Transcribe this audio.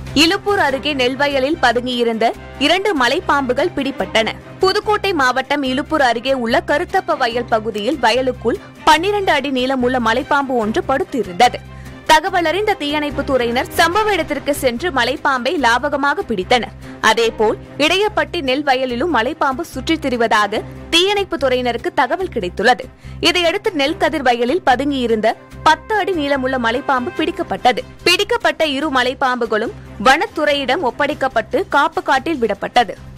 இலுப்பூர் அருகே நெல்வயலில் பதுங்கியிருந்த இரண்டு மலைப்பாம்புகள் பிடிபட்டன புதுக்கோட்டை மாவட்டம் இலுப்பூர் அருகே உள்ள கருத்தப்ப வயல் பகுதியில் வயலுக்குள் பன்னிரண்டு அடி நீளமுள்ள மலைப்பாம்பு ஒன்று படுத்திருந்தது தகவல் அறிந்த தீயணைப்பு துறையினர் சம்பவ இடத்திற்கு சென்று மலைப்பாம்பை லாபகமாக பிடித்தனர் அதேபோல் இடையப்பட்டி நெல் வயலிலும் மலைப்பாம்பு சுற்றித் திரிவதாக தீயணைப்பு துறையினருக்கு தகவல் கிடைத்துள்ளது இதையடுத்து நெல் கதிர் வயலில் பதுங்கியிருந்த பத்து அடி நீளமுள்ள மலைப்பாம்பு பிடிக்கப்பட்டது பிடிக்கப்பட்ட இரு மலைப்பாம்புகளும் வனத்துறையிடம் ஒப்படைக்கப்பட்டு காப்பு காட்டில் விடப்பட்டது